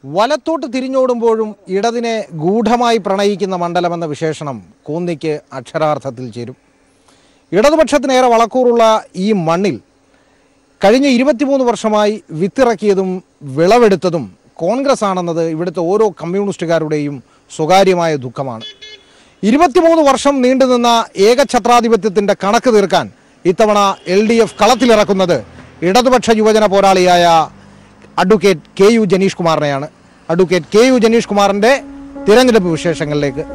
വലത്തോട്ട് തിരിഞ്ഞോടുമ്പോഴും ഇടതിനെ ഗൂഢമായി പ്രണയിക്കുന്ന മണ്ഡലമെന്ന വിശേഷണം കോന്നിക്ക് അക്ഷരാർത്ഥത്തിൽ ചേരും ഇടതുപക്ഷത്തിനേറെ വളക്കൂറുള്ള ഈ മണ്ണിൽ കഴിഞ്ഞ ഇരുപത്തിമൂന്ന് വർഷമായി വിത്തിറക്കിയതും വിളവെടുത്തതും കോൺഗ്രസ് ആണെന്നത് ഇവിടുത്തെ ഓരോ കമ്മ്യൂണിസ്റ്റുകാരുടെയും സ്വകാര്യമായ ദുഃഖമാണ് ഇരുപത്തിമൂന്ന് വർഷം നീണ്ടുനിന്ന ഏകഛത്രാധിപത്യത്തിൻ്റെ കണക്ക് തീർക്കാൻ ഇത്തവണ എൽ ഡി എഫ് കളത്തിലിറക്കുന്നത് ഇടതുപക്ഷ യുവജന പോരാളിയായ അഡ്വക്കേറ്റ് കെ യു ജനീഷ് കുമാറിനെയാണ് അഡ്വക്കേറ്റ് കെ യു ജനീഷ് കുമാറിൻ്റെ തിരഞ്ഞെടുപ്പ് വിശേഷങ്ങളിലേക്ക്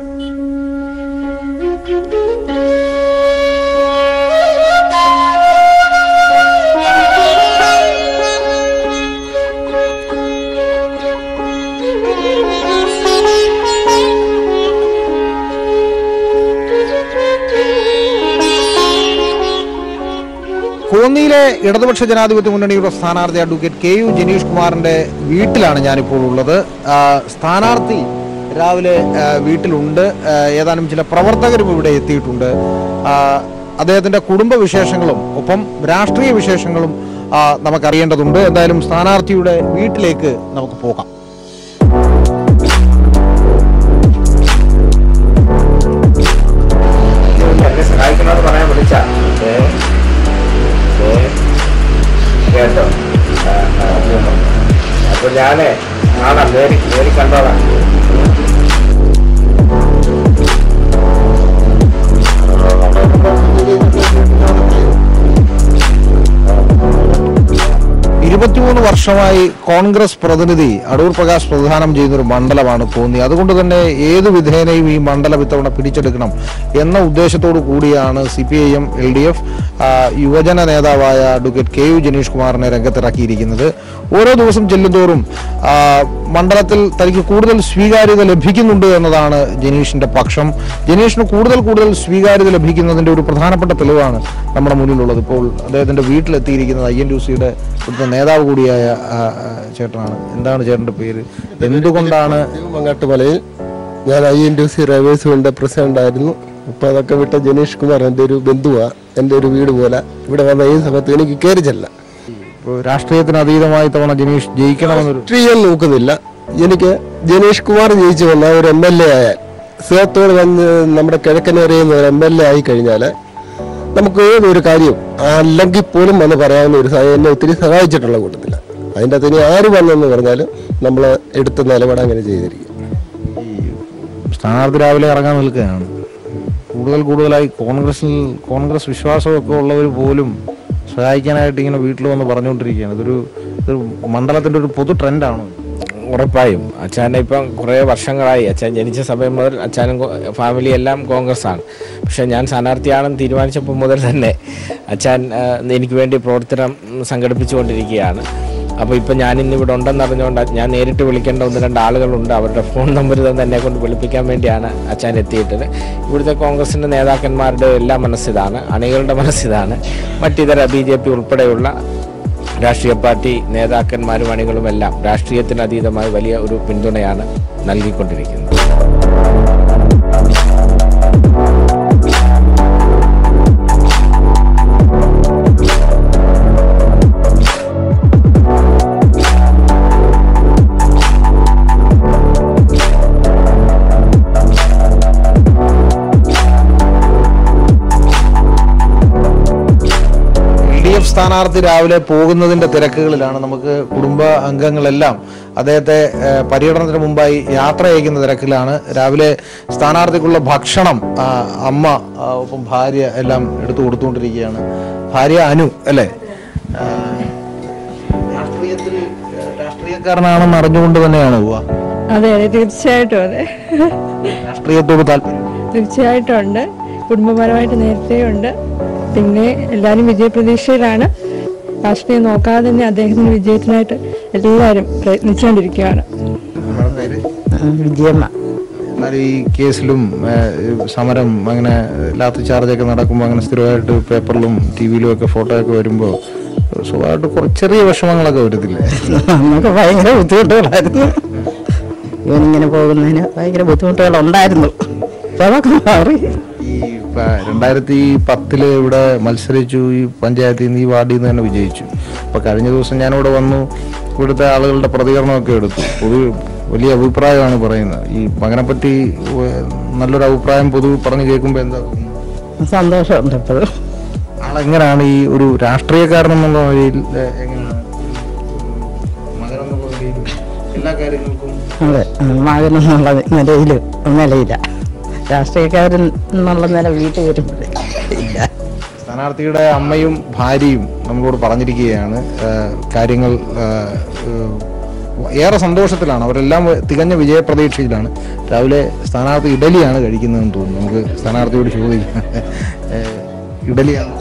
കോന്നിയിലെ ഇടതുപക്ഷ ജനാധിപത്യ മുന്നണിയുടെ സ്ഥാനാർത്ഥി അഡ്വക്കേറ്റ് കെ യു ജനീഷ് കുമാറിന്റെ വീട്ടിലാണ് ഞാനിപ്പോൾ ഉള്ളത് ആ, സ്ഥാനാർത്ഥി രാവിലെ ആ, വീട്ടിലുണ്ട് ആ, ഏതാനും ചില പ്രവർത്തകരും ഇവിടെ എത്തിയിട്ടുണ്ട് ആ, അദ്ദേഹത്തിന്റെ കുടുംബ വിശേഷങ്ങളും ഒപ്പം രാഷ്ട്രീയ വിശേഷങ്ങളും ആ, നമുക്കറിയേണ്ടതുണ്ട് എന്തായാലും സ്ഥാനാർത്ഥിയുടെ വീട്ടിലേക്ക് നമുക്ക് പോകാം എന്നെ സഹായിക്കണമെന്ന് പറയാൻ വിളിച്ച കേട്ടോ ആ, ആ, അപ്പൊ ഞാനേ നാളെ നേരി നേരി കണ്ടോളാം ഇരുപത്തിമൂന്ന് വർഷമായി കോൺഗ്രസ് പ്രതിനിധി അടൂർ പ്രകാശ് പ്രധാനം ചെയ്യുന്ന ഒരു മണ്ഡലമാണ് കോന്നി അതുകൊണ്ട് തന്നെ ഏത് വിധേനയും ഈ മണ്ഡലം ഇത്തവണ പിടിച്ചെടുക്കണം എന്ന ഉദ്ദേശത്തോടു കൂടിയാണ് C P I M L D F യുവജന നേതാവായ അഡ്വക്കേറ്റ് കെ യു ജനീഷ് കുമാറിനെ രംഗത്തിറക്കിയിരിക്കുന്നത് ഓരോ ദിവസം ചെല്ലുന്തോറും ആ, മണ്ഡലത്തിൽ തനിക്ക് കൂടുതൽ സ്വീകാര്യത ലഭിക്കുന്നുണ്ട് എന്നതാണ് ജനീഷിന്റെ പക്ഷം ജനീഷിന് കൂടുതൽ കൂടുതൽ സ്വീകാര്യത ലഭിക്കുന്നതിന്റെ ഒരു പ്രധാനപ്പെട്ട തെളിവാണ് നമ്മുടെ മുന്നിലുള്ളത് ഇപ്പോൾ അദ്ദേഹത്തിന്റെ വീട്ടിലെത്തിയിരിക്കുന്നത് ഐ എൻ യു സിയുടെ ഇവിടുത്തെ നേതാവ് കൂടിയായ ആ, ആ, ചേട്ടനാണ് എന്താണ് ചേട്ടന്റെ പേര് എന്തുകൊണ്ടാണ് മങ്ങാട്ടുമലയിൽ ഞാൻ I N T C drivers fund president ആയിരുന്നു ഇപ്പൊ അതൊക്കെ വിട്ട ജനീഷ് കുമാർ എൻ്റെ ഒരു ബന്ധുവാ എൻ്റെ ഒരു വീട് പോലെ ഇവിടെ വന്ന ഈ സമയത്ത് എനിക്ക് കയറി ചെല്ലാം ഇപ്പോൾ രാഷ്ട്രീയത്തിന് അതീതമായി തവണ ജനീഷ് ജയിക്കണമെന്നൊരു രാഷ്ട്രീയം നോക്കുന്നില്ല എനിക്ക് ജനീഷ് കുമാർ ജയിച്ചു വന്ന ഒരു എം എൽ എ ആയാൽ സിഹത്തോട് വന്ന് നമ്മുടെ കിഴക്കനേറിയുന്ന ഒരു എം എൽ എ ആയി കഴിഞ്ഞാൽ നമുക്ക് ഏതൊരു കാര്യം അല്ലെങ്കിൽ പോലും വന്ന് പറയാവുന്ന ഒരു സഹായം എന്നെ ഒത്തിരി സഹായിച്ചിട്ടുള്ള കൂട്ടത്തില്ല അതിൻ്റെ അകത്ത് ഇനി ആര് വന്നെന്ന് പറഞ്ഞാലും നമ്മൾ എടുത്ത നിലപാട് അങ്ങനെ ചെയ്തിരിക്കും സ്ഥാനാർത്ഥി രാവിലെ ഇറങ്ങാൻ നിൽക്കുകയാണ് കൂടുതൽ കൂടുതലായി കോൺഗ്രസിൽ കോൺഗ്രസ് വിശ്വാസമൊക്കെ ഉള്ളവർ പോലും സഹായിക്കാനായിട്ട് ഇങ്ങനെ വീട്ടിൽ വന്ന് പറഞ്ഞുകൊണ്ടിരിക്കുകയാണ് ഇതൊരു ഇതൊരു മണ്ഡലത്തിന്റെ ഒരു പൊതു ട്രെൻഡാണ് ഉറപ്പായും അച്ഛനെ ഇപ്പം കുറേ വർഷങ്ങളായി അച്ഛൻ ജനിച്ച സമയം മുതൽ അച്ഛനും കോ- ഫാമിലി എല്ലാം കോൺഗ്രസ് ആണ് പക്ഷെ ഞാൻ സ്ഥാനാർത്ഥിയാണെന്ന് തീരുമാനിച്ചപ്പോൾ മുതൽ തന്നെ അച്ഛൻ ആ, എനിക്ക് വേണ്ടി പ്രവർത്തനം സംഘടിപ്പിച്ചുകൊണ്ടിരിക്കുകയാണ് അപ്പോൾ ഇപ്പം ഞാൻ ഇന്ന് ഇവിടെ ഉണ്ടെന്ന് അറിഞ്ഞുകൊണ്ട് ഞാൻ നേരിട്ട് വിളിക്കേണ്ട ഒന്ന് രണ്ട് ആളുകളുണ്ട് അവരുടെ ഫോൺ നമ്പർ തന്നെ എന്നെ കൊണ്ട് വിളിപ്പിക്കാൻ വേണ്ടിയാണ് അച്ഛൻ എത്തിയിട്ടത് ഇവിടുത്തെ കോൺഗ്രസിൻ്റെ നേതാക്കന്മാരുടെ എല്ലാം മനസ്സിതാണ് അണികളുടെ മനസ്സിതാണ് മറ്റിതര ബി ജെ പി ഉൾപ്പെടെയുള്ള രാഷ്ട്രീയ പാർട്ടി നേതാക്കന്മാരും അണികളുമെല്ലാം രാഷ്ട്രീയത്തിന് അതീതമായി വലിയ ഒരു പിന്തുണയാണ് നൽകിക്കൊണ്ടിരിക്കുന്നത് എൽ ഡി എഫ് സ്ഥാനാർത്ഥി രാവിലെ പോകുന്നതിന്റെ തിരക്കുകളിലാണ് നമുക്ക് കുടുംബ അംഗങ്ങളെല്ലാം അദ്ദേഹത്തെ ഏഹ്, പര്യടനത്തിന് മുമ്പായി യാത്ര അയക്കുന്ന തിരക്കിലാണ് രാവിലെ സ്ഥാനാർത്ഥിക്കുള്ള ഭക്ഷണം ആ, അമ്മ ആ, ഒപ്പം ഭാര്യ എല്ലാം എടുത്തു കൊടുത്തുകൊണ്ടിരിക്കുകയാണ് ഭാര്യ അനു അല്ലേ ആ, രാഷ്ട്രീയത്തിൽ ഏഹ്, രാഷ്ട്രീയക്കാരനാണെന്ന് അറിഞ്ഞുകൊണ്ട് തന്നെയാണ് പോവാ അതെ അതെ തീർച്ചയായിട്ടും അതെ രാഷ്ട്രീയത്തോട് താല്പര്യം തീർച്ചയായിട്ടും ഉണ്ട് കുടുംബപരമായിട്ട് നേരത്തെ ഉണ്ട് പിന്നെ എല്ലാവരും വിജയപ്രതീക്ഷയിലാണ് രാഷ്ട്രീയം നോക്കാതെ തന്നെ അദ്ദേഹത്തിന് വിജയത്തിനായിട്ട് എല്ലാവരും പ്രയത്നിച്ചുകൊണ്ടിരിക്കുകയാണ് നമ്മുടെ പേര് വിജയമ്മ എന്നാലും ഈ കേസിലും ഏഹ്, സമരം അങ്ങനെ ലാത്തി ചാർജൊക്കെ നടക്കുമ്പോൾ അങ്ങനെ സ്ഥിരമായിട്ട് പേപ്പറിലും ടി വിയിലും ഒക്കെ ഫോട്ടോ ഒക്കെ വരുമ്പോൾ സ്വഭാവമായിട്ട് കുറച്ച് ചെറിയ വിഷമങ്ങളൊക്കെ വരുന്നില്ലേ നമുക്ക് ഭയങ്കര ബുദ്ധിമുട്ടുകളായിരുന്നു ഇവനിങ്ങനെ പോകുന്നതിന് ഭയങ്കര ബുദ്ധിമുട്ടുകളുണ്ടായിരുന്നു ഇപ്പൊ അതൊക്കെ മാറി ഈ പ- രണ്ടായിരത്തി പത്തില് ഇവിടെ മത്സരിച്ചു ഈ പഞ്ചായത്തിൽ നിന്ന് ഈ വാർഡിൽ നിന്ന് തന്നെ വിജയിച്ചു അപ്പൊ കഴിഞ്ഞ ദിവസം ഞാനിവിടെ വന്നു ഇവിടുത്തെ ആളുകളുടെ പ്രതികരണമൊക്കെ എടുത്തു പൊതു വലിയ അഭിപ്രായമാണ് പറയുന്നത് ഈ മകനെ പറ്റി ഏഹ്, നല്ലൊരു അഭിപ്രായം പൊതു പറഞ്ഞു കേൾക്കുമ്പോൾ എന്താ തോന്നുന്നത്? സന്തോഷമുണ്ട് എപ്പോഴും ആളെങ്ങനെയാണ് ഈ ഒരു രാഷ്ട്രീയക്കാരൻ എന്നുള്ള വഴിയിൽ ഏഹ്, എങ്ങനെയാണ് മകനെന്നുള്ള വഴിയിൽ എല്ലാ കാര്യങ്ങൾക്കും അതെ മകനെന്നുള്ള നിലയിൽ നിലയില്ല രാഷ്ട്രീയക്കാരൻ എന്നുള്ള നില വീട്ടിൽ വരുമ്പോഴേ ഇല്ല സ്ഥാനാർത്ഥിയുടെ അമ്മയും ഭാര്യയും നമ്മളോട് പറഞ്ഞിരിക്കുകയാണ് ഏഹ്, കാര്യങ്ങൾ ഏഹ്, ഏഹ്, ഏറെ സന്തോഷത്തിലാണ് അവരെല്ലാം തികഞ്ഞ വിജയപ്രതീക്ഷയിലാണ് രാവിലെ സ്ഥാനാർത്ഥി ഇഡലിയാണ് കഴിക്കുന്നതെന്ന് തോന്നുന്നു നമുക്ക് സ്ഥാനാർത്ഥിയോട് ചോദിക്കാം ഏഹ്, ഇഡലിയാണ്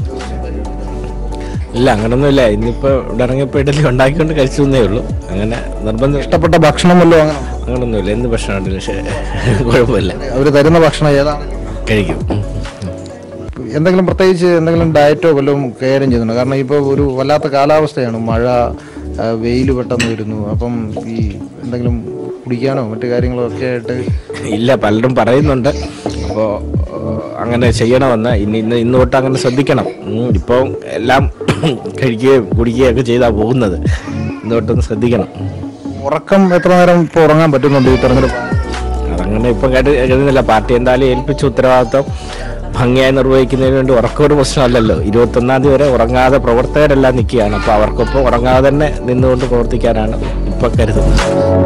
ഇല്ല അങ്ങനൊന്നുമില്ല ഇന്നിപ്പോൾ ഇവിടെ ഇറങ്ങിയപ്പോൾ ഇഡലി ഉണ്ടാക്കിക്കൊണ്ട് കഴിച്ചു എന്നേ ഉള്ളൂ അങ്ങനെ നിർബന്ധം ഇഷ്ടപ്പെട്ട ഭക്ഷണം വല്ലതും അങ്ങനെ അങ്ങനൊന്നുമില്ല എന്ത് ഭക്ഷണമുണ്ടെങ്കിലും പക്ഷേ കുഴപ്പമില്ല അവർ തരുന്ന ഭക്ഷണം ഏതാണ് കഴിക്കും ഉം. എന്തെങ്കിലും പ്രത്യേകിച്ച് എന്തെങ്കിലും ഡയറ്റോ വല്ലതും കൈകാര്യം ചെയ്യുന്നുണ്ടോ കാരണം ഇപ്പോൾ ഒരു വല്ലാത്ത കാലാവസ്ഥയാണ് മഴ വെയിൽ പെട്ടെന്ന് വരുന്നു അപ്പം ഈ എന്തെങ്കിലും കുടിക്കാനോ മറ്റു കാര്യങ്ങളോ ഒക്കെ ആയിട്ട് ഇല്ല പലരും പറയുന്നുണ്ട് അപ്പോൾ അങ്ങനെ ചെയ്യണമെന്ന് ഇനി ഇന്ന് ഇന്ന് തൊട്ട് അങ്ങനെ ശ്രദ്ധിക്കണം ഉം, ഇപ്പോൾ എല്ലാം കഴിക്കുകയും കുടിക്കുകയും ഒക്കെ ചെയ്താൽ പോകുന്നത് ഇന്ന് തൊട്ടൊന്ന് ശ്രദ്ധിക്കണം ഉറക്കം എത്ര നേരം ഇപ്പോൾ ഉറങ്ങാൻ പറ്റുന്നുണ്ട് ഈ തെരഞ്ഞെടുപ്പ് അതങ്ങനെ ഇപ്പം കേട്ട് കരുതുന്നില്ല പാർട്ടി എന്തായാലും ഏൽപ്പിച്ച ഉത്തരവാദിത്വം ഭംഗിയായി നിർവഹിക്കുന്നതിന് വേണ്ടി ഉറക്കം ഒരു പ്രശ്നമല്ലല്ലോ ഇരുപത്തൊന്നാം തീയതി വരെ ഉറങ്ങാതെ പ്രവർത്തകരെല്ലാം നിൽക്കുകയാണ് അപ്പോൾ അവർക്കൊപ്പം ഉറങ്ങാതെ തന്നെ നിന്നുകൊണ്ട് പ്രവർത്തിക്കാനാണ് ഇപ്പം കരുതുന്നത്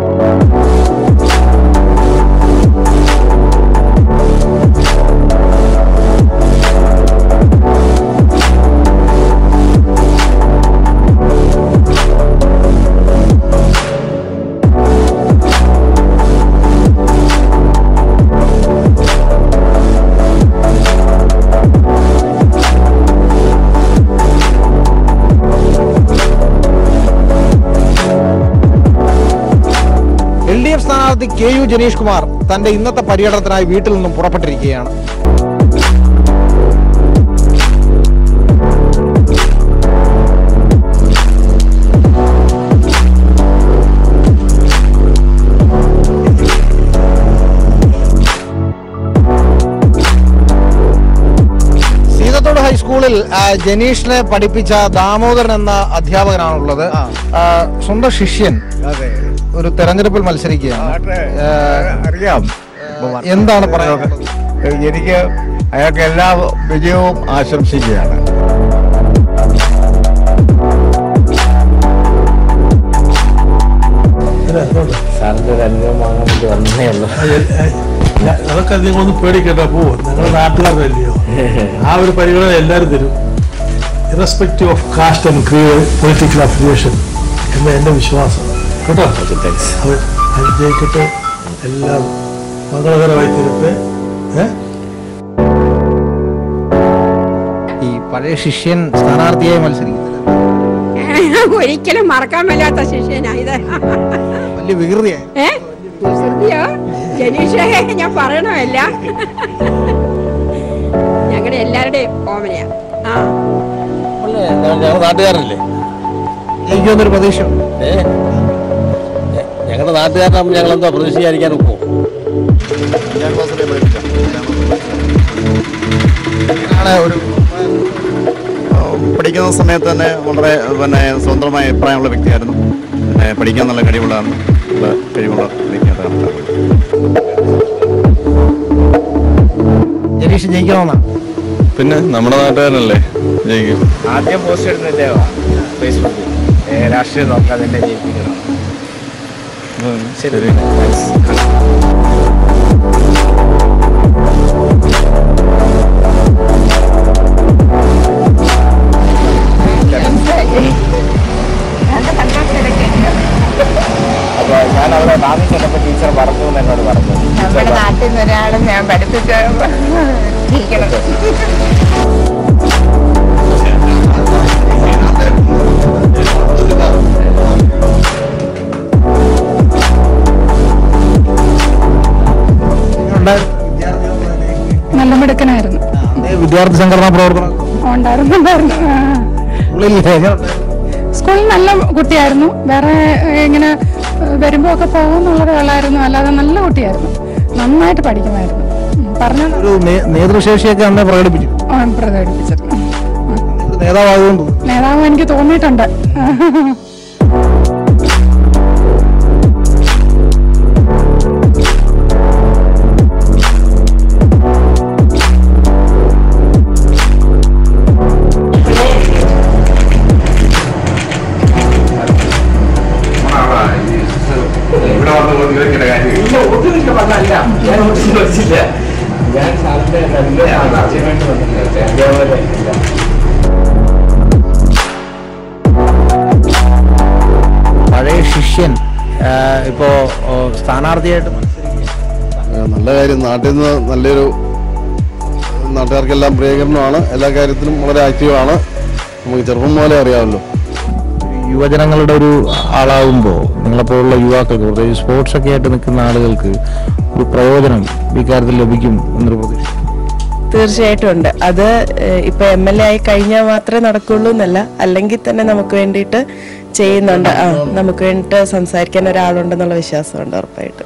എൽ ഡി എഫ് സ്ഥാനാർത്ഥി കെ യു ജനീഷ് കുമാർ തന്റെ ഇന്നത്തെ പര്യടനത്തിനായി വീട്ടിൽ നിന്നും പുറപ്പെട്ടിരിക്കുകയാണ് സീതത്തോട് ഹൈസ്കൂളിൽ ആ, ജനീഷിനെ പഠിപ്പിച്ച ദാമോദരൻ എന്ന അധ്യാപകനാണുള്ളത് ആ, സ്വന്തം ശിഷ്യൻ ഒരു തെരഞ്ഞെടുപ്പിൽ മത്സരിക്കുകയാണ് ആ, അറിയാം എന്താണ് പറയുന്നത് എനിക്ക് അയാൾക്ക് എല്ലാ വിജയവും ആശംസിക്കുകയാണ് സാറിൻ്റെ ഒരു അനുഭവം വാങ്ങാൻ വേണ്ടി വന്നേ ഉള്ളൂ ഞ- അതൊക്കെ നിങ്ങളൊന്ന് പേടിക്കണ്ട പോവും നിങ്ങളുടെ നാട്ടുകാരല്ലയോ ആ ഒരു പരിഗണന എല്ലാവരും തരും irrespective of caste and creed political affiliation എന്ന എൻ്റെ വിശ്വാസം കേട്ടോ ഓക്കെ താങ്ക്സ് അത് അനുജയിക്കട്ടെ എല്ലാം മംഗളകരമായി തീരട്ടെ ഏ ഈ പഴയ ശിഷ്യൻ സ്ഥാനാർത്ഥിയായി മത്സരിക്കുന്നില്ല ഒരിക്കലും മറക്കാൻ മേലാത്ത ശിഷ്യനാ ഇത് വലിയ വികൃതിയായി ഏ കുസൃതിയോ ജനീഷേ ഞാൻ പറയണമല്ല ഞങ്ങളുടെ എല്ലാവരുടെയും ഓമനയാ ആ ഞങ്ങൾ നാട്ടുകാരനല്ലേ ജയിക്കുമെന്നൊരു പ്രതീക്ഷ ഏ ഞങ്ങളുടെ നാട്ടുകാരനാകുമ്പോൾ ഞങ്ങൾ എന്താ പ്രതീക്ഷിക്കാതിരിക്കാൻ ഒക്കുമോ ആണ് ഒരു പഠിക്കുന്ന സമയത്ത് തന്നെ വളരെ പിന്നെ സ്വന്തമായ അഭിപ്രായമുള്ള വ്യക്തിയായിരുന്നു പിന്നെ പഠിക്കാൻ നല്ല കഴിവുള്ളതാണ് നല്ല കഴിവുള്ള വ്യക്തിയാണ് ജനീഷ് ജയിക്കണമെന്നാണ് പിന്നെ നമ്മുടെ നാട്ടുകാരനല്ലേ ജയിക്കും ആദ്യം പോസ്റ്റ് ഇടുന്നില്ലേ ഫേസ്ബുക്കിൽ ഏ, രാഷ്ട്രീയം നോക്കാതെ തന്നെ ജയിപ്പിക്കണം ശരി താങ്ക്സ് അപ്പോൾ ഞാൻ അവിടെ നാമിൽ ചെന്നപ്പോൾ ടീച്ചർ പറഞ്ഞു എന്ന് എന്നോട് പറഞ്ഞു നമ്മുടെ നാട്ടിൽ നിന്ന് ഒരാളെ ഞാൻ പഠിപ്പിച്ച ജയിക്കണം നല്ല മിടുക്കനായിരുന്നു വിദ്യാർത്ഥി സംഘടനാ പ്രവർത്തനം ഉണ്ടായിരുന്നു ഉണ്ടായിരുന്നു ആ. ഉള്ളിലില്ലേ? എങ്ങനെയുണ്ട്? സ്കൂളിൽ നല്ല കുട്ടിയായിരുന്നു വേറെ ഏഹ്, ഇങ്ങനെ ഏഹ്, വരുമ്പോ ഒക്കെ പോകുന്നുള്ളതേ ഉള്ളായിരുന്നു അല്ലാതെ നല്ല കുട്ടിയായിരുന്നു നന്നായിട്ട് പഠിക്കുമായിരുന്നു ഉം, പറഞ്ഞ ഒരു നേ- നേതൃശേഷിയൊക്കെ അന്നേ പ്രകടിപ്പിച്ചു പ്രകടിപ്പിച്ചിരുന്നു ഒരു നേതാവായതുകൊണ്ട് നേതാവ് എനിക്ക് തോന്നിയിട്ടുണ്ട് ശിഷ്യൻ ആ, ഇപ്പോ ഓ, സ്ഥാനാർത്ഥിയായിട്ട് മത്സരിക്കുകയാണ്. നല്ല കാര്യം നാട്ടിൽ നിന്ന് നല്ലൊരു നാട്ടുകാർക്കെല്ലാം പ്രിയകരനുമാണ് എല്ലാ കാര്യത്തിലും വളരെ ആക്റ്റീവാണ് നമുക്ക് ചെറുപ്പം മുതലേ അറിയാമല്ലോ യുവജനങ്ങളുടെ ഒരു ആളാകുമ്പോൾ നിങ്ങളെപ്പോലുള്ള യുവാക്കൾക്ക് പ്രത്യേകിച്ച് സ്പോർട്സ് ഒക്കെ ആയിട്ട് നിൽക്കുന്ന ആളുകൾക്ക് ഒരു പ്രയോജനം ഇക്കാര്യത്തിൽ ലഭിക്കും എന്നൊരു പ്രതീക്ഷ തീർച്ചയായിട്ടും ഉണ്ട് അത് ഏഹ്, ഇപ്പൊ എം എൽ എ ആയി കഴിഞ്ഞാൽ മാത്രമേ നടക്കുള്ളൂ എന്നല്ല അല്ലെങ്കിൽ തന്നെ നമുക്ക് വേണ്ടിയിട്ട് ചെയ്യുന്നുണ്ട് ആ നമുക്ക് വേണ്ടിയിട്ട് സംസാരിക്കാൻ ഒരാളുണ്ടെന്നുള്ള വിശ്വാസമുണ്ട് ഉറപ്പായിട്ടും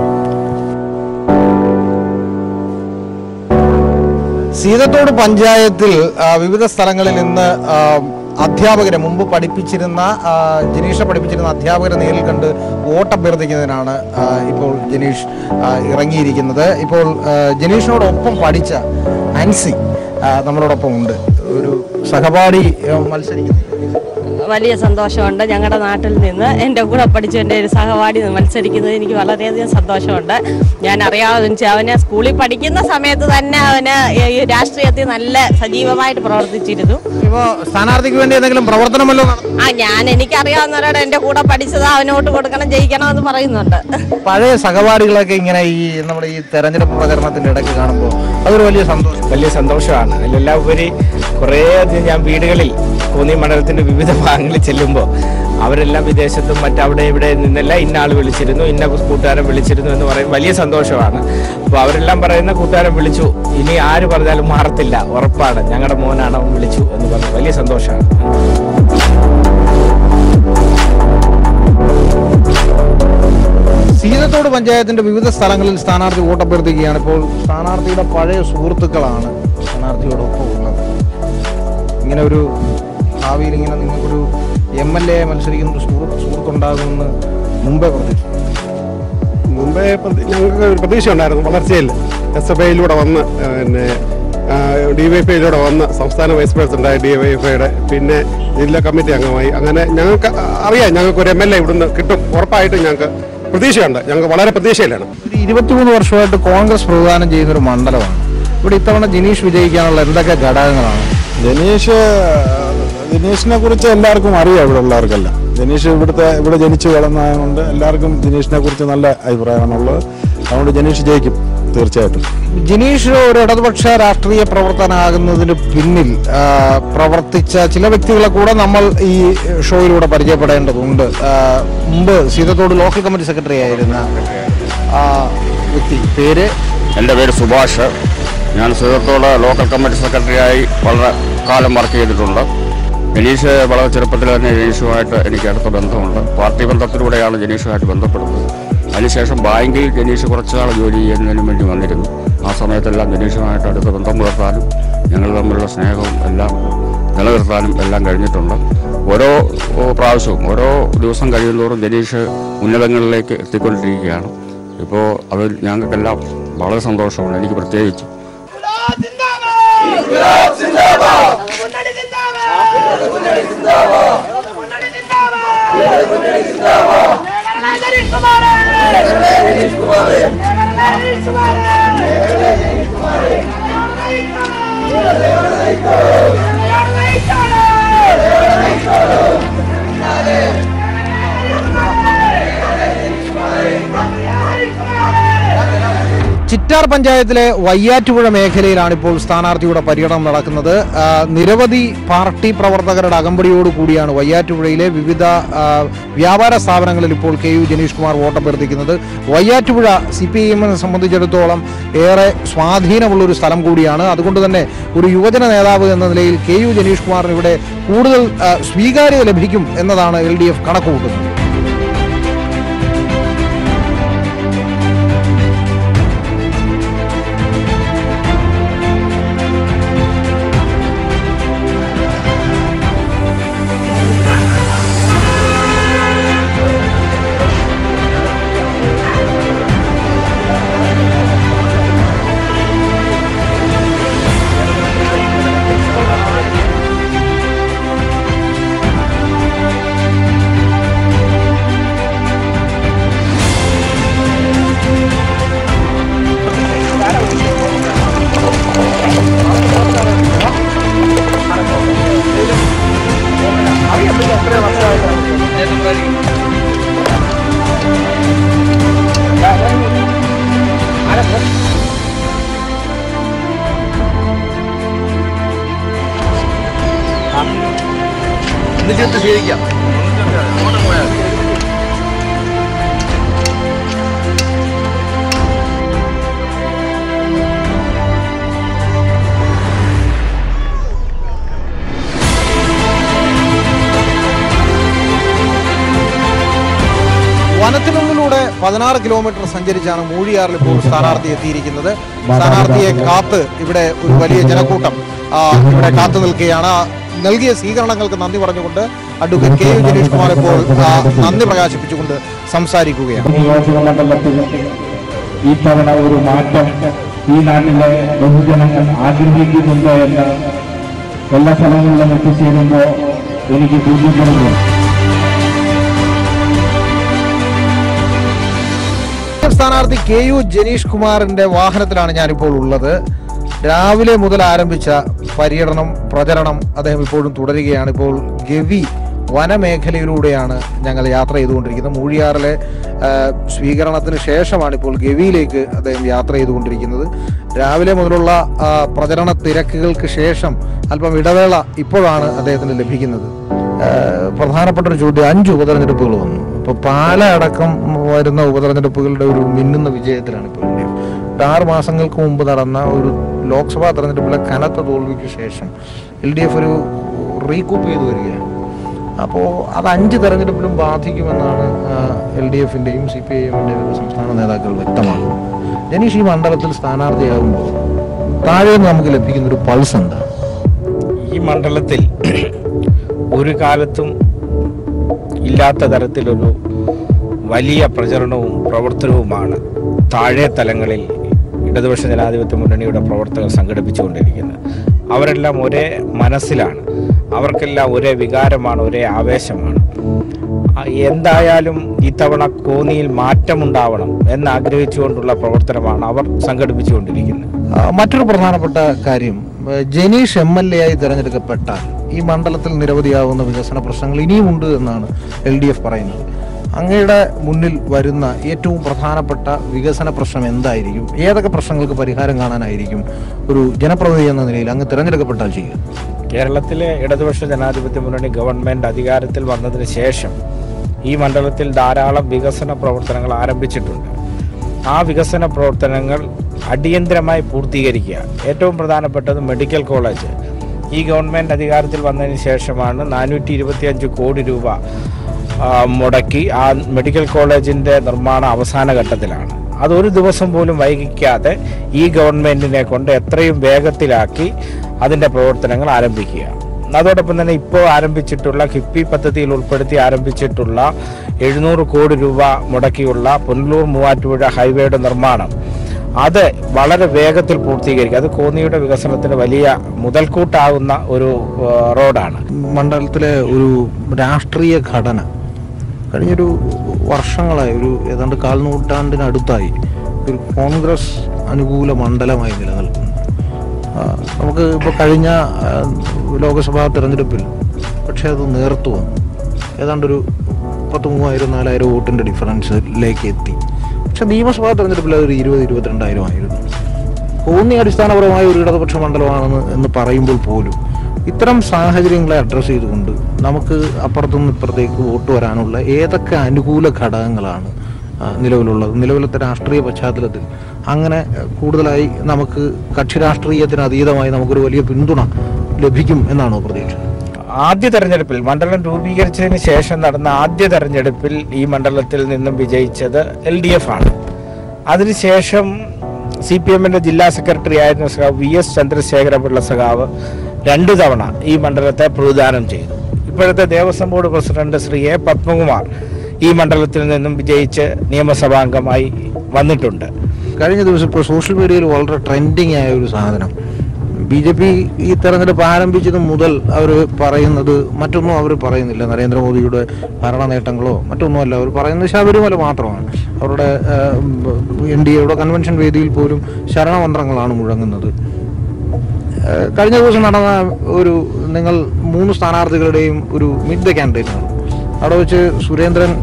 സീതത്തോട് പഞ്ചായത്തിൽ ആ, വിവിധ സ്ഥലങ്ങളിൽ നിന്ന് ആ, അധ്യാപകരെ മുമ്പ് പഠിപ്പിച്ചിരുന്ന ആ, ജനീഷെ പഠിപ്പിച്ചിരുന്ന അധ്യാപകരെ നേരിൽ കണ്ട് വോട്ടഭ്യർത്ഥിക്കുന്നതിനാണ് ആ, ഇപ്പോൾ ജനീഷ് ആ, ഇറങ്ങിയിരിക്കുന്നത് ഇപ്പോൾ ആ, ജനീഷിനോടൊപ്പം പഠിച്ച ആൻസി ആ, നമ്മളോടൊപ്പം ഉണ്ട് ഒരു സഹപാഠി ആ, മത്സരിക്കുന്നു വലിയ സന്തോഷമുണ്ട് ഞങ്ങളുടെ നാട്ടിൽ നിന്ന് എൻ്റെ കൂടെ പഠിച്ച എൻ്റെ ഒരു സഹപാഠി മത്സരിക്കുന്നത് എനിക്ക് വളരെയധികം സന്തോഷമുണ്ട് ഞാൻ അറിയാവുന്ന വെച്ചാൽ അവന് സ്കൂളിൽ പഠിക്കുന്ന സമയത്ത് തന്നെ അവന് ഈ രാഷ്ട്രീയത്തിൽ നല്ല സജീവമായിട്ട് പ്രവർത്തിച്ചിരുന്നു ഇപ്പോൾ സ്ഥാനാർത്ഥിക്ക് വേണ്ടി എന്തെങ്കിലും പ്രവർത്തനമല്ലോ ആ ഞാൻ എനിക്കറിയാവുന്നവരോട് എൻ്റെ കൂടെ പഠിച്ചത് അവനോട്ട് കൊടുക്കണം ജയിക്കണം എന്ന് പറയുന്നുണ്ട് പഴയ സഹപാഠികളൊക്കെ ഇങ്ങനെ ഈ നമ്മുടെ ഈ തെരഞ്ഞെടുപ്പ് പ്രചരണത്തിന്റെ ഇടയ്ക്ക് കാണുമ്പോൾ അതൊരു വലിയ സന്തോഷം വലിയ സന്തോഷമാണ് അതിലെല്ലാം ഉപരി കുറേ അധികം ഞാൻ വീടുകളിൽ കോന്നി മണ്ഡലത്തിന്റെ വിവിധ ഭാഗങ്ങളിൽ ചെല്ലുമ്പോൾ അവരെല്ലാം വിദേശത്തും മറ്റവിടെ ഇവിടെ നിന്നെല്ലാം ഇന്ന ആൾ വിളിച്ചിരുന്നു ഇന്ന കൂട്ടുകാരൻ വിളിച്ചിരുന്നു എന്ന് പറയും വലിയ സന്തോഷമാണ് അപ്പോൾ അവരെല്ലാം പറയുന്ന കൂട്ടുകാരൻ വിളിച്ചു ഇനി ആര് പറഞ്ഞാലും മാറത്തില്ല ഉറപ്പാണ് ഞങ്ങളുടെ മോനാണ് അവൻ വിളിച്ചു എന്ന് പറഞ്ഞു വലിയ സന്തോഷമാണ് സീതത്തോട് പഞ്ചായത്തിന്റെ വിവിധ സ്ഥലങ്ങളിൽ സ്ഥാനാർത്ഥി വോട്ടഭ്യർത്ഥിക്കുകയാണ് ഇപ്പോൾ സ്ഥാനാർത്ഥിയുടെ പഴയ സുഹൃത്തുക്കളാണ് സ്ഥാനാർത്ഥിയോടൊപ്പം ഉള്ളത് ഇങ്ങനെ ഒരു ഭാവിയിൽ ഇങ്ങനെ നിങ്ങൾക്കൊരു എം എൽ എ മത്സരിക്കുന്ന ഒരു സുഹൃത്ത് സുഹൃത്തുണ്ടാകുമെന്ന് മുമ്പേ പ്രതീക്ഷിച്ചു മുമ്പേ പ്രതി- ഞങ്ങൾക്ക് ഒരു പ്രതീക്ഷ ഉണ്ടായിരുന്നു വളർച്ചയിൽ എസ് എഫ് ഐയിലൂടെ വന്ന് ആ, പിന്നെ ഡിവൈഎഫ്ഐയിലൂടെ വന്ന് സംസ്ഥാന വൈസ് പ്രസിഡന്റായി ഡിവൈഎഫ്ഐയുടെ പിന്നെ ജില്ലാ കമ്മിറ്റി അംഗമായി അങ്ങനെ ഞങ്ങൾക്ക് അറിയാം ഞങ്ങൾക്ക് ഒരു എം എൽ എ ഇവിടുന്ന് കിട്ടും ഉറപ്പായിട്ടും ഞങ്ങൾക്ക് പ്രതീക്ഷയുണ്ട് ഞങ്ങൾക്ക് വളരെ പ്രതീക്ഷയിലാണ് ഒരു ഇരുപത്തിമൂന്ന് വർഷമായിട്ട് കോൺഗ്രസ് പ്രതിദാനം ചെയ്യുന്ന ഒരു മണ്ഡലമാണ് ഇവിടെ ഇത്തവണ ജിനീഷ് വിജയിക്കാനുള്ള എന്തൊക്കെ ഘടകങ്ങളാണ് ജനീഷ് ജനീഷിനെ കുറിച്ച് എല്ലാവർക്കും അറിയാം ഇവിടെ ഉള്ളവർക്കെല്ലാം ജനീഷ് ഇവിടുത്തെ ഇവിടെ ജനിച്ചു വളർന്നതുകൊണ്ട് എല്ലാവർക്കും ജനീഷിനെ കുറിച്ച് നല്ല അഭിപ്രായമാണുള്ളത് അതുകൊണ്ട് ജനീഷ് ജയിക്കും തീർച്ചയായിട്ടും ജിനീഷ് ഒരു ഇടതുപക്ഷ രാഷ്ട്രീയ പ്രവർത്തനാകുന്നതിന് പിന്നിൽ ആ, പ്രവർത്തിച്ച ചില വ്യക്തികളെ കൂടെ നമ്മൾ ഈ ഷോയിലൂടെ പരിചയപ്പെടേണ്ടതുണ്ട് ആ, മുമ്പ് സീതത്തോട് ലോക്കൽ കമ്മിറ്റി സെക്രട്ടറി ആയിരുന്ന ആ വ്യക്തി പേര് എൻ്റെ പേര് സുഭാഷ് ഞാൻ സീതത്തോട് ലോക്കൽ കമ്മിറ്റി സെക്രട്ടറിയായി വളരെ കാലം വർക്ക് ചെയ്തിട്ടുണ്ട് ജനീഷ് വളരെ ചെറുപ്പത്തിൽ തന്നെ ജനീഷുമായിട്ട് എനിക്ക് അടുത്ത ബന്ധമുണ്ട് പാർട്ടി ബന്ധത്തിലൂടെയാണ് ജനീഷുമായിട്ട് ബന്ധപ്പെടുന്നത് അതിനുശേഷം ബാങ്കിൽ ജനീഷ് കുറച്ച് നാൾ ജോലി ചെയ്യുന്നതിന് വേണ്ടി വന്നിരുന്നു ആ സമയത്തെല്ലാം ജനീഷുമായിട്ട് അടുത്ത ബന്ധം പുലർത്താനും ഞങ്ങൾ തമ്മിലുള്ള സ്നേഹവും എല്ലാം നിലനിർത്താനും എല്ലാം കഴിഞ്ഞിട്ടുണ്ട് ഓരോ ഓ, പ്രാവശ്യവും ഓരോ ദിവസം കഴിയുന്തോറും ജനീഷ് ഉന്നതങ്ങളിലേക്ക് എത്തിക്കൊണ്ടിരിക്കുകയാണ് ഇപ്പോൾ അതിൽ ഞങ്ങൾക്കെല്ലാം വളരെ സന്തോഷമാണ് എനിക്ക് പ്രത്യേകിച്ച് ചിറ്റാർ പഞ്ചായത്തിലെ വയ്യാറ്റുപുഴ മേഖലയിലാണ് ഇപ്പോൾ സ്ഥാനാർത്ഥിയുടെ പര്യടനം നടക്കുന്നത് ആ, നിരവധി പാർട്ടി പ്രവർത്തകരുടെ അകമ്പടിയോട് കൂടിയാണ് വയ്യാറ്റുപുഴയിലെ വിവിധ ആ, വ്യാപാര സ്ഥാപനങ്ങളിൽ ഇപ്പോൾ കെ യു ജനീഷ് കുമാർ വോട്ടഭ്യർത്ഥിക്കുന്നത് വയ്യാറ്റുപുഴ സി പി എമ്മിനെ സംബന്ധിച്ചിടത്തോളം ഏറെ സ്വാധീനമുള്ള ഒരു സ്ഥലം കൂടിയാണ് അതുകൊണ്ട് തന്നെ ഒരു യുവജന നേതാവ് എന്ന നിലയിൽ കെ യു ജനീഷ് കുമാറിന് ഇവിടെ കൂടുതൽ ആ, സ്വീകാര്യത ലഭിക്കും എന്നതാണ് എൽ ഡി എഫ് കണക്കുകൂട്ടുന്നത് എന്നിട്ട് സ്വീകരിക്കാം വനത്തിനുള്ളിലൂടെ പതിനാറ് കിലോമീറ്റർ സഞ്ചരിച്ചാണ് മൂഴിയാറിൽ ഇപ്പോൾ സ്ഥാനാർത്ഥി എത്തിയിരിക്കുന്നത് സ്ഥാനാർത്ഥിയെ കാത്ത് ഇവിടെ ഒരു വലിയ ജനക്കൂട്ടം ആ, ഇവിടെ കാത്തു നിൽക്കുകയാണ് ആ, നൽകിയ സ്വീകരണങ്ങൾക്ക് നന്ദി പറഞ്ഞുകൊണ്ട് advocate K U Janeesh Kumar ഇപ്പോൾ ആ, നന്ദി പ്രകാശിപ്പിച്ചുകൊണ്ട് സംസാരിക്കുകയാണ് നിയോജക മണ്ഡലത്തിൽ ഈ തവണ ഒരു മാറ്റം ഈ നാട്ടിലെ ബഹുജനങ്ങൾ ആഗ്രഹിക്കുന്നുണ്ട് എന്ന് എല്ലാ സ്ഥലങ്ങളിലും എത്തിച്ചേരുമ്പോൾ എനിക്ക് ബുദ്ധിമുട്ടുണ്ട് സ്ഥാനാർത്ഥി കെ യു ജനീഷ് കുമാറിന്റെ വാഹനത്തിലാണ് ഞാനിപ്പോൾ ഉള്ളത് രാവിലെ മുതൽ ആരംഭിച്ച പര്യടനം പ്രചരണം അദ്ദേഹം ഇപ്പോഴും തുടരുകയാണ് ഇപ്പോൾ ഗവി വനമേഖലയിലൂടെയാണ് ഞങ്ങൾ യാത്ര ചെയ്തുകൊണ്ടിരിക്കുന്നത് മൂഴിയാറിലെ ആ, സ്വീകരണത്തിന് ശേഷമാണ് ഇപ്പോൾ ഗവിയിലേക്ക് അദ്ദേഹം യാത്ര ചെയ്തുകൊണ്ടിരിക്കുന്നത് രാവിലെ മുതലുള്ള ആ, പ്രചരണ തിരക്കുകൾക്ക് ശേഷം അല്പം ഇടവേള ഇപ്പോഴാണ് അദ്ദേഹത്തിന് ലഭിക്കുന്നത് ആ, പ്രധാനപ്പെട്ട ഒരു ചോദ്യം അഞ്ച് ഉപതെരഞ്ഞെടുപ്പുകൾ വന്നു ഇപ്പോൾ പാല അടക്കം വരുന്ന ഉപതെരഞ്ഞെടുപ്പുകളുടെ ഒരു മിന്നുന്ന വിജയത്തിലാണ് ഇപ്പോൾ എൽ ഡി എഫ് ആറ് മാസങ്ങൾക്ക് മുമ്പ് നടന്ന ഒരു ലോക്സഭാ തെരഞ്ഞെടുപ്പിലെ കനത്ത തോൽവിക്ക് ശേഷം എൽ ഡി എഫ് ഒരു റീകൂപ്പ് ചെയ്തു വരികയാണ് അപ്പോൾ അത് അഞ്ച് തെരഞ്ഞെടുപ്പിലും ബാധിക്കുമെന്നാണ് എൽ ഡി എഫിൻ്റെയും സി പി ഐ എമ്മിൻ്റെയും സംസ്ഥാന നേതാക്കൾ വ്യക്തമാക്കുന്നത് ജനീഷ് ഈ മണ്ഡലത്തിൽ സ്ഥാനാർത്ഥിയാകുമ്പോൾ താഴെ നിന്ന് നമുക്ക് ലഭിക്കുന്ന ഒരു പൾസ് എന്താ ഈ മണ്ഡലത്തിൽ ഒരു കാലത്തും ഇല്ലാത്ത തരത്തിലൊരു വലിയ പ്രചരണവും പ്രവർത്തനവുമാണ് താഴെ തലങ്ങളിൽ ഇടതുപക്ഷ ജനാധിപത്യ മുന്നണിയുടെ പ്രവർത്തകർ സംഘടിപ്പിച്ചുകൊണ്ടിരിക്കുന്നത് അവരെല്ലാം ഒരേ മനസ്സിലാണ് അവർക്കെല്ലാം ഒരേ വികാരമാണ് ഒരേ ആവേശമാണ് ആ, എന്തായാലും ഇത്തവണ കോന്നിയിൽ മാറ്റമുണ്ടാവണം എന്നാഗ്രഹിച്ചുകൊണ്ടുള്ള പ്രവർത്തനമാണ് അവർ സംഘടിപ്പിച്ചുകൊണ്ടിരിക്കുന്നത് ആ, മറ്റൊരു പ്രധാനപ്പെട്ട കാര്യം ഏ, ജനീഷ് എം എൽ എ ആയി തിരഞ്ഞെടുക്കപ്പെട്ടാൽ ഈ മണ്ഡലത്തിൽ നിരവധിയാവുന്ന വികസന പ്രശ്നങ്ങൾ ഇനിയുമുണ്ട് എന്നാണ് എൽ ഡി എഫ് പറയുന്നത് അങ്ങയുടെ മുന്നിൽ വരുന്ന ഏറ്റവും പ്രധാനപ്പെട്ട വികസന പ്രശ്നം എന്തായിരിക്കും ഏതൊക്കെ പ്രശ്നങ്ങൾക്ക് പരിഹാരം കാണാനായിരിക്കും ഒരു ജനപ്രതിനിധി എന്ന നിലയിൽ അങ്ങ് തിരഞ്ഞെടുക്കപ്പെട്ടാൽ ചെയ്യുക കേരളത്തിലെ ഇടതുപക്ഷ ജനാധിപത്യ മുന്നണി ഗവൺമെന്റ് അധികാരത്തിൽ വന്നതിന് ശേഷം ഈ മണ്ഡലത്തിൽ ധാരാളം വികസന പ്രവർത്തനങ്ങൾ ആരംഭിച്ചിട്ടുണ്ട് ആ വികസന പ്രവർത്തനങ്ങൾ അടിയന്തരമായി പൂർത്തീകരിക്കുക ഏറ്റവും പ്രധാനപ്പെട്ടത് മെഡിക്കൽ കോളേജ് ഈ ഗവൺമെന്റ് അധികാരത്തിൽ വന്നതിന് ശേഷമാണ് നാനൂറ്റി ഇരുപത്തിയഞ്ച് കോടി രൂപ ആ, മുടക്കി ആ മെഡിക്കൽ കോളേജിന്റെ നിർമ്മാണം അവസാന ഘട്ടത്തിലാണ് അത് ഒരു ദിവസം പോലും വൈകിക്കാതെ ഈ ഗവൺമെന്റിനെ കൊണ്ട് എത്രയും വേഗത്തിലാക്കി അതിന്റെ പ്രവർത്തനങ്ങൾ ആരംഭിക്കുക അതോടൊപ്പം തന്നെ ഇപ്പോൾ ആരംഭിച്ചിട്ടുള്ള കിഫ്ബി പദ്ധതിയിൽ ഉൾപ്പെടുത്തി ആരംഭിച്ചിട്ടുള്ള എഴുന്നൂറ് കോടി രൂപ മുടക്കിയുള്ള പുനലൂർ മൂവാറ്റുപുഴ ഹൈവേയുടെ നിർമ്മാണം അത് വളരെ വേഗത്തിൽ പൂർത്തീകരിക്കുക അത് കോന്നിയുടെ വികസനത്തിന് വലിയ മുതൽക്കൂട്ടാകുന്ന ഒരു ആ, റോഡാണ് മണ്ഡലത്തിലെ ഒരു രാഷ്ട്രീയ ഘടന കഴിഞ്ഞൊരു വർഷങ്ങളായി ഒരു ഏതാണ്ട് കാൽ നൂറ്റാണ്ടിനടുത്തായി ഒരു കോൺഗ്രസ് അനുകൂല മണ്ഡലമായി നിലനിൽക്കുന്നു ആ, നമുക്ക് ഇപ്പോൾ കഴിഞ്ഞ ആ, ലോക്സഭാ തെരഞ്ഞെടുപ്പിൽ പക്ഷേ അത് നേർത്തു വന്നു ഏതാണ്ടൊരു പത്ത് മൂവായിരം നാലായിരം വോട്ടിൻ്റെ ഡിഫറൻസിലേക്ക് എത്തി പക്ഷെ നിയമസഭാ തെരഞ്ഞെടുപ്പിൽ അതൊരു ഇരുപത് ഇരുപത്തിരണ്ടായിരം ആയിരുന്നു കോന്നി അടിസ്ഥാനപരമായ ഒരു ഇടതുപക്ഷ മണ്ഡലമാണെന്ന് എന്ന് പറയുമ്പോൾ പോലും ഇത്തരം സാഹചര്യങ്ങളെ അഡ്രസ്സ് ചെയ്തുകൊണ്ട് നമുക്ക് അപ്പുറത്തുനിന്ന് ഇപ്പുറത്തേക്ക് വോട്ട് വരാനുള്ള ഏതൊക്കെ അനുകൂല ഘടകങ്ങളാണ് ആ, നിലവിലുള്ളത് നിലവിലത്തെ രാഷ്ട്രീയ പശ്ചാത്തലത്തിൽ അങ്ങനെ ആ, കൂടുതലായി നമുക്ക് കക്ഷി രാഷ്ട്രീയത്തിന് അതീതമായി നമുക്കൊരു വലിയ പിന്തുണ ലഭിക്കും എന്നാണോ പ്രതീക്ഷ ആദ്യ തെരഞ്ഞെടുപ്പിൽ മണ്ഡലം രൂപീകരിച്ചതിന് ശേഷം നടന്ന ആദ്യ തെരഞ്ഞെടുപ്പിൽ ഈ മണ്ഡലത്തിൽ നിന്നും വിജയിച്ചത് എൽ ഡി എഫ് ആണ് അതിനുശേഷം സി പി എമ്മിന്റെ ജില്ലാ സെക്രട്ടറി ആയിരുന്ന സഖാവ് വി എസ് ചന്ദ്രശേഖരപിള്ള സഖാവ് രണ്ടു തവണ ഈ മണ്ഡലത്തെ പ്രതിദാനം ചെയ്തു ഇപ്പോഴത്തെ Devaswom board president Shri A Padmakumar ഈ മണ്ഡലത്തിൽ നിന്നും വിജയിച്ച് നിയമസഭാംഗമായി വന്നിട്ടുണ്ട് കഴിഞ്ഞ ദിവസം ഇപ്പോൾ സോഷ്യൽ മീഡിയയിൽ വളരെ ട്രെൻഡിങ് ആയ ഒരു സാധനം ബി ജെ പി ഈ തെരഞ്ഞെടുപ്പ് ആരംഭിച്ചത് മുതൽ അവർ പറയുന്നത് മറ്റൊന്നും അവർ പറയുന്നില്ല നരേന്ദ്രമോദിയുടെ ഭരണ നേട്ടങ്ങളോ മറ്റൊന്നുമല്ല അവർ പറയുന്നത് ശബരിമല മാത്രമാണ് അവരുടെ എൻ ഡി എയുടെ കൺവെൻഷൻ വേദിയിൽ പോലും ശരണമന്ത്രങ്ങളാണ് മുഴങ്ങുന്നത് ഏഹ് കഴിഞ്ഞ ദിവസം നടന്ന ഒരു നിങ്ങൾ മൂന്ന് സ്ഥാനാർത്ഥികളുടെയും ഒരു മിഡ് ദ ക്യാൻഡിഡേറ്റ് ആണ് അവിടെ വെച്ച് സുരേന്ദ്രൻ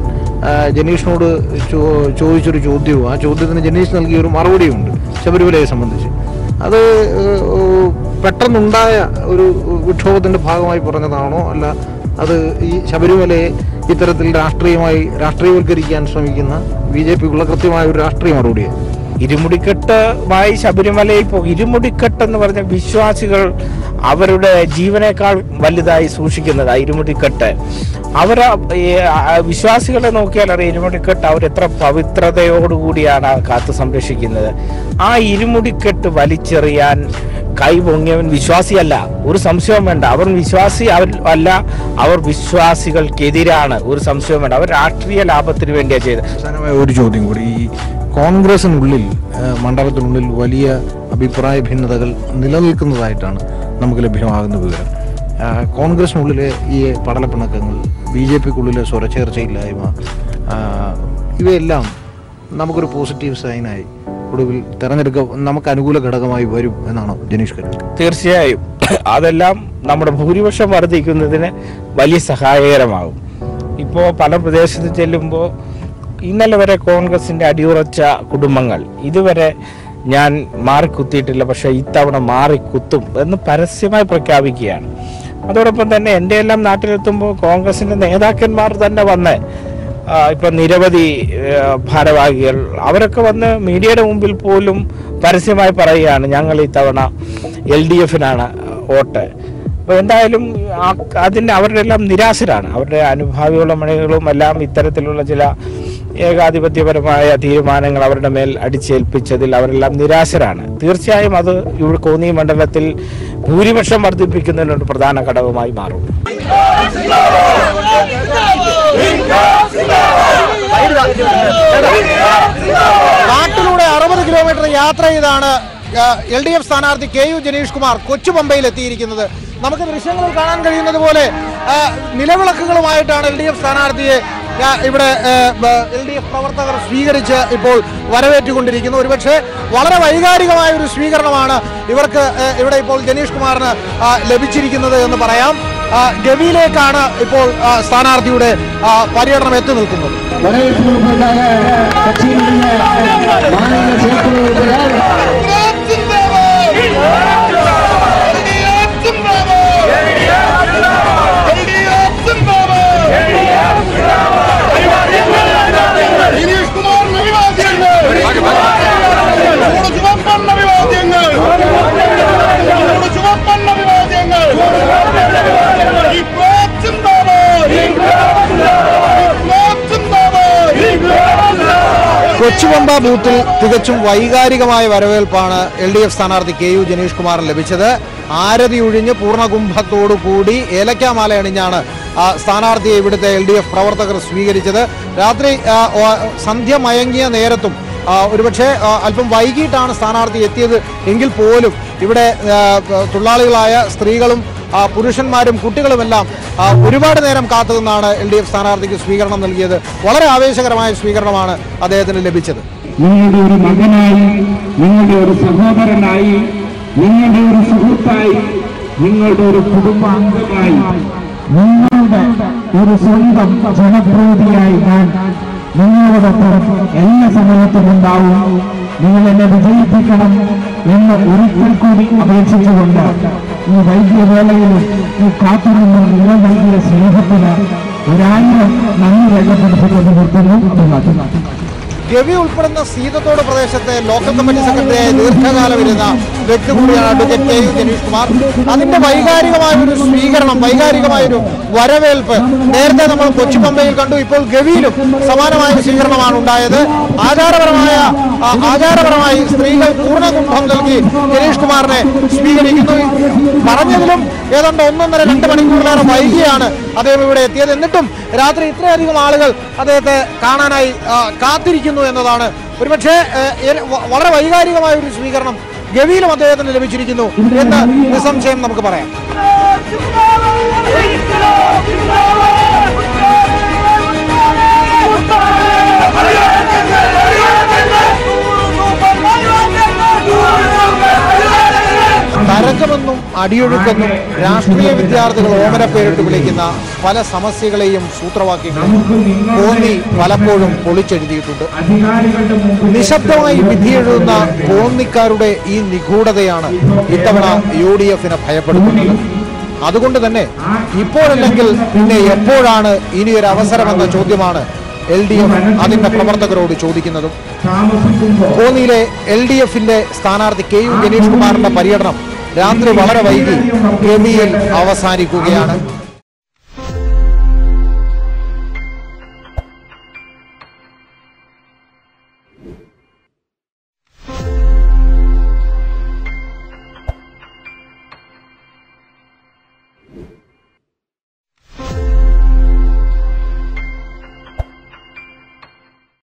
ആ, ജനീഷിനോട് ചോ- ചോദിച്ചൊരു ചോദ്യവും ആ ചോദ്യത്തിന് ജനീഷ് നൽകിയ ഒരു മറുപടിയുണ്ട് ശബരിമലയെ സംബന്ധിച്ച് അത് ഏഹ്, പെട്ടെന്നുണ്ടായ ഒരു വിക്ഷോഭത്തിന്റെ ഭാഗമായി പറഞ്ഞതാണോ അല്ല അത് ഈ ശബരിമലയെ ഇത്തരത്തിൽ രാഷ്ട്രീയമായി രാഷ്ട്രീയവൽക്കരിക്കാൻ ശ്രമിക്കുന്ന ബി ജെ പിക്കുള്ള കൃത്യമായ ഒരു രാഷ്ട്രീയ മറുപടിയാണ് ഇരുമുടിക്കെട്ടുമായി ശബരിമലയിൽ പോകും ഇരുമുടിക്കെട്ട് എന്ന് പറഞ്ഞ വിശ്വാസികൾ അവരുടെ ജീവനേക്കാൾ വലുതായി സൂക്ഷിക്കുന്നത് ആ ഇരുമുടിക്കെട്ട് അവർ വിശ്വാസികളെ നോക്കിയാൽ അറിയാം ഇരുമുടിക്കെട്ട് അവരെത്ര പവിത്രതയോടുകൂടിയാണ് ആ കാത്തു സംരക്ഷിക്കുന്നത് ആ ഇരുമുടിക്കെട്ട് വലിച്ചെറിയാൻ കൈ പൊങ്ങിയവൻ വിശ്വാസിയല്ല ഒരു സംശയവും വേണ്ട അവർ വിശ്വാസി അവർ അല്ല അവർ വിശ്വാസികൾക്കെതിരാണ് ഒരു സംശയവും വേണ്ട അവർ രാഷ്ട്രീയ ലാഭത്തിന് വേണ്ടിയാണ് ചെയ്തത് അവസാനമായ ഒരു ചോദ്യം കൂടി ഈ കോൺഗ്രസിനുള്ളിൽ ആ, മണ്ഡലത്തിനുള്ളിൽ വലിയ അഭിപ്രായ ഭിന്നതകൾ നിലനിൽക്കുന്നതായിട്ടാണ് നമുക്ക് ലഭ്യമാകുന്ന വിവരം ആ, കോൺഗ്രസിനുള്ളിലെ ഈ പടലപ്പിണക്കങ്ങൾ ബി ജെ പിക്കുള്ളിലെ സ്വരച്ചേർച്ചയില്ലായ്മ ആ, ഇവയെല്ലാം നമുക്കൊരു പോസിറ്റീവ് സൈനായി ഒടുവിൽ തെരഞ്ഞെടുക്ക നമുക്ക് അനുകൂല ഘടകമായി വരും എന്നാണോ ജനീഷ് കരുതുന്നത് തീർച്ചയായും അതെല്ലാം നമ്മുടെ ഭൂരിപക്ഷം വർദ്ധിക്കുന്നതിന് വലിയ സഹായകരമാകും ഇപ്പോൾ പല പ്രദേശത്ത് ചെല്ലുമ്പോൾ ഇന്നലെ വരെ കോൺഗ്രസിന്റെ അടിയുറച്ച കുടുംബങ്ങൾ ഇതുവരെ ഞാൻ മാറിക്കുത്തിയിട്ടില്ല പക്ഷെ ഇത്തവണ മാറിക്കുത്തും എന്ന് പരസ്യമായി പ്രഖ്യാപിക്കുകയാണ് അതോടൊപ്പം തന്നെ എൻ്റെ എല്ലാം നാട്ടിലെത്തുമ്പോൾ കോൺഗ്രസിന്റെ നേതാക്കന്മാർ തന്നെ വന്ന് ആ, ഇപ്പൊ നിരവധി ആ, ഭാരവാഹികൾ അവരൊക്കെ വന്ന് മീഡിയയുടെ മുമ്പിൽ പോലും പരസ്യമായി പറയുകയാണ് ഞങ്ങൾ ഇത്തവണ എൽ ഡി എഫിനാണ് വോട്ട് അപ്പോൾ എന്തായാലും ആ- അതിൻ്റെ അവരുടെ എല്ലാം നിരാശരാണ് അവരുടെ അനുഭാവികളും മണികളും എല്ലാം ഇത്തരത്തിലുള്ള ചില ഏകാധിപത്യപരമായ തീരുമാനങ്ങൾ അവരുടെ മേൽ അടിച്ചേൽപ്പിച്ചതിൽ അവരെല്ലാം നിരാശരാണ് തീർച്ചയായും അത് ഇവിടെ കോന്നി മണ്ഡലത്തിൽ ഭൂരിപക്ഷം വർദ്ധിപ്പിക്കുന്നതിനൊരു പ്രധാന ഘടകമായി മാറും നാട്ടിലൂടെ അറുപത് കിലോമീറ്റർ യാത്ര ചെയ്താണ് എൽ ഡി എഫ് സ്ഥാനാർത്ഥി കെ യു ജനീഷ് കുമാർ കൊച്ചുപമ്പയിൽ എത്തിയിരിക്കുന്നത് നമുക്ക് ദൃശ്യങ്ങളിൽ കാണാൻ കഴിയുന്നത് പോലെ ആ, നിലവിളക്കുകളുമായിട്ടാണ് എൽ ഡി എഫ് സ്ഥാനാർത്ഥിയെ ആ, ഇവിടെ എൽ ഡി എഫ് പ്രവർത്തകർ സ്വീകരിച്ച് ഇപ്പോൾ വരവേറ്റുകൊണ്ടിരിക്കുന്നു ഒരുപക്ഷെ വളരെ വൈകാരികമായ ഒരു സ്വീകരണമാണ് ഇവർക്ക് ആ, ഇവിടെ ഇപ്പോൾ ജനീഷ് കുമാറിന് ആ, ലഭിച്ചിരിക്കുന്നത് എന്ന് പറയാം ആ, ഗവിയിലേക്കാണ് ഇപ്പോൾ ആ, സ്ഥാനാർത്ഥിയുടെ ആ, പര്യടനം എത്തി നിൽക്കുന്നത് வரவேற்பதற்காக கட்சியினுடைய மாநில செயற்குழு உறுப்பினர் കൊച്ചുപമ്പ ബൂത്തിൽ തികച്ചും വൈകാരികമായ വരവേൽപ്പാണ് എൽ ഡി എഫ് സ്ഥാനാർത്ഥി കെ യു ജനീഷ് കുമാറിന് ലഭിച്ചത് ആരതി ഒഴിഞ്ഞ് പൂർണ്ണകുംഭത്തോടു കൂടി ഏലക്കാമാല അണിഞ്ഞാണ് ആ, സ്ഥാനാർത്ഥിയെ ഇവിടുത്തെ എൽ ഡി എഫ് പ്രവർത്തകർ സ്വീകരിച്ചത് രാത്രി ആ, ഓ- സന്ധ്യ മയങ്ങിയ നേരത്തും ആ, ഒരുപക്ഷെ ആ, അല്പം വൈകിട്ടാണ് സ്ഥാനാർത്ഥി എത്തിയത് എങ്കിൽ പോലും ഇവിടെ ആ, തൊഴിലാളികളായ സ്ത്രീകളും ആ, പുരുഷന്മാരും കുട്ടികളുമെല്ലാം ആ, ഒരുപാട് നേരം കാത്തുനിന്നാണ് എൽ ഡി എഫ് സ്ഥാനാർത്ഥിക്ക് സ്വീകരണം നൽകിയത് വളരെ ആവേശകരമായ സ്വീകരണമാണ് അദ്ദേഹത്തിന് ലഭിച്ചത് നിങ്ങളുടെ ഒരു മകനായി നിങ്ങളുടെ ഒരു സഹോദരനായി നിങ്ങളുടെ ഒരു സുഹൃത്തായി നിങ്ങളുടെ ഒരു കുടുംബാംഗമായി നിങ്ങളുടെ ഒരു സ്വന്തം ജനപ്രതിനിധിയായി ഞാൻ നിങ്ങളോടൊപ്പം എല്ലാ സമയത്തും ഉണ്ടാവും നിങ്ങൾ എന്നെ വിജയിപ്പിക്കണം എന്ന് ഒരിക്കൽ കൂടി അപേക്ഷിച്ചുകൊണ്ട് ഈ വൈദ്യവേളയിലും ഈ കാത്തുനിന്നും നിങ്ങൾ നൽകിയ സ്നേഹത്തിന് ഒരായിരം നന്ദി രേഖപ്പെടുത്തിക്കൊണ്ട് നിർത്തുന്നു ഗവി ഉൾപ്പെടുന്ന സീതത്തോട് പ്രദേശത്തെ ലോക്കൽ കമ്മിറ്റി സെക്രട്ടറിയായ ദീർഘകാലം ഇരുന്ന വ്യക്തി കൂടിയാണ് advocate K U Janeesh Kumar അതിന്റെ വൈകാരികമായ ഒരു സ്വീകരണം വൈകാരികമായ ഒരു വരവേൽപ്പ് നേരത്തെ നമ്മൾ കൊച്ചുപമ്പയിൽ കണ്ടു ഇപ്പോൾ ഗവിയിലും സമാനമായ ഒരു സ്വീകരണമാണ് ഉണ്ടായത് ആചാരപരമായ ആ, ആചാരപരമായി സ്ത്രീകൾ പൂർണ്ണകുംഭം നൽകി ജനീഷ് കുമാറിനെ സ്വീകരിക്കുന്നു പറഞ്ഞതിലും ഏതാണ്ട് ഒന്നൊന്നര രണ്ട് മണിക്കൂറിലേറെ വൈകിയാണ് അദ്ദേഹം ഇവിടെ എത്തിയത് എന്നിട്ടും രാത്രി ഇത്രയധികം ആളുകൾ അദ്ദേഹത്തെ കാണാനായി ആ, കാത്തിരിക്കുന്നു എന്നതാണ് ഒരുപക്ഷെ ഏ, ഏ- വ- വളരെ വൈകാരികമായ ഒരു സ്വീകരണം ഗവിയിലും അദ്ദേഹത്തിന് ലഭിച്ചിരിക്കുന്നു എന്ന് നിസ്സംശയം നമുക്ക് പറയാം തരംഗമെന്നും അടിയൊഴുക്കെന്നും രാഷ്ട്രീയ വിദ്യാർത്ഥികൾ ഓമന പേരിട്ട് വിളിക്കുന്ന പല സമസ്യകളെയും സൂത്രവാക്യങ്ങളും കോന്നി പലപ്പോഴും പൊളിച്ചെഴുതിയിട്ടുണ്ട് നിശബ്ദമായി വിധിയെഴുതുന്ന കോന്നിക്കാരുടെ ഈ നിഗൂഢതയാണ് ഇത്തവണ യു ഡി എഫിനെ ഭയപ്പെടുത്തുന്നത് അതുകൊണ്ട് തന്നെ ഇപ്പോഴല്ലെങ്കിൽ പിന്നെ എപ്പോഴാണ് ഇനിയൊരു അവസരമെന്ന ചോദ്യമാണ് എൽ ഡി എഫ് അതിന്റെ പ്രവർത്തകരോട് ചോദിക്കുന്നതും കോന്നിയിലെ എൽ ഡി എഫിന്റെ സ്ഥാനാർത്ഥി കെ യു ഗണേഷ് കുമാറിന്റെ പര്യടനം രാത്രി വളരെ വൈകി കെമിയിൽ അവസാനിക്കുകയാണ്